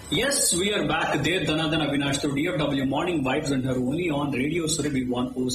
Yes, we are back there. Dhanadhan Avinash through DFW Morning Vibes and her only on Radio Surabhi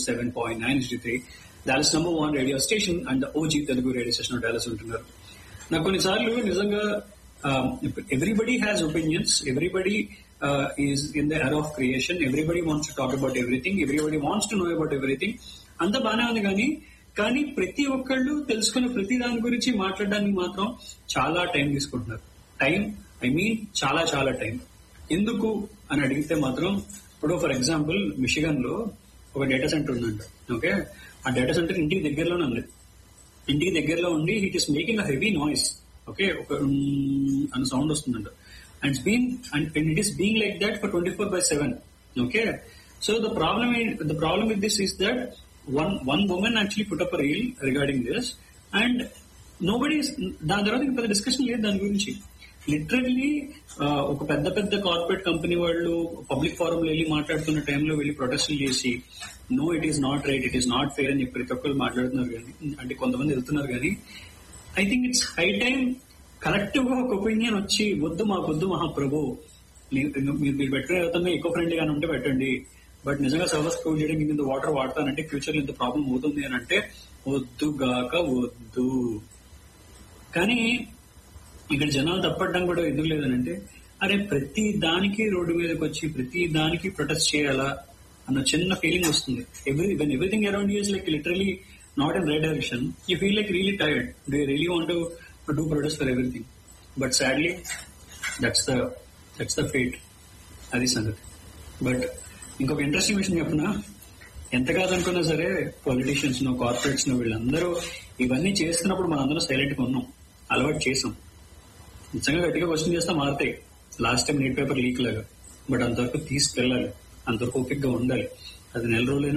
107.9 Dallas number one radio station and the OG Telugu radio station of Dallas ఉంటున్నారు నాకు కొన్నిసార్లు నిజంగా everybody has opinions everybody is in the era of creation everybody wants to talk about everything everybody wants to know about everything అంత బానే ఉంది కానీ కానీ ప్రతి ఒక్కళ్ళు తెలుసుకున్న ప్రతి దాని గురించి మాట్లాడడానికి మాత్రం చాలా టైం తీసుకుంటున్నారు టైం ఐ మీన్ చాలా చాలా టైం ఎందుకు అని అడిగితే మాత్రం ఇప్పుడు ఫర్ ఎగ్జాంపుల్ మిషిగన్ లో ఒక డేటా సెంటర్ ఉందంట ఓకే ఆ డేటా సెంటర్ ఇంటికి దగ్గరలోనే ఉంది ఇంటికి దగ్గరలో ఉండి it is making a heavy noise okay ఒక అని సౌండ్ వస్తుందంట and it's been and it is being like that for twenty four by seven okay so the problem the problem with this is that one one women actually put up reel regarding this and nobody దాని తర్వాత ఇంకా పెద్ద discussion లేదు దాని గురించి literally ఒక పెద్ద పెద్ద కార్పొరేట్ కంపెనీ వాళ్ళు పబ్లిక్ ఫారం లో వెళ్ళి మాట్లాడుతున్న టైంలో వెళ్ళి ప్రొటెస్ట్ చేసి no it is not right it is not fair అని చెప్పి ప్రతి ఒక్కరు మాట్లాడుతున్నారు కానీ అంటే కొంతమంది వెళ్తున్నారు కానీ I think it's high time corrective గా ఒక ఒపీనియన్ వచ్చి వద్దు మాకు వద్దు మహాప్రభు మీరు మీరు పెట్టుకునే విధంగా ఎక్కువ ఫ్రెండ్లీ గానే ఉంటే పెట్టండి బట్ నిజంగా సర్వస్ ప్రూవ్ చేయడానికి ఇంత వాటర్ వాడతానంటే ఫ్యూచర్ లో ఇంత ప్రాబ్లం అవుతుంది అని అంటే వద్దు గాక వద్దు కానీ ఇక్కడ జనాలు తప్పడం కూడా ఎందుకు లేదనంటే అరే ప్రతి దానికి రోడ్డు మీదకి వచ్చి ప్రతి దానికి ప్రొటెస్ట్ చేయాలా అన్న చిన్న ఫీలింగ్ వస్తుంది every when everything around us like literally not in right direction you feel like really tired they really want do protest for everything but sadly that's the that's the fate అది సంగతి but ఇంకొక interesting విషయం చెప్పిన ఎంత కాదనుకున్నా సరే politicians no corporates no వీళ్ళందరూ ఇవన్నీ చేస్తున్నప్పుడు మనందరం సైలెంట్ గా ఉన్నాం అలవాటు చేసాం నిజంగా గట్టిగా క్వశ్చన్ చేస్తే మారుతాయి last time NEET paper leak లాగా బట్ అంతవరకు తీసుకెళ్ళాలి అంతవరకు ఓపిక్ గా ఉండాలి అది నెల రోజులైనా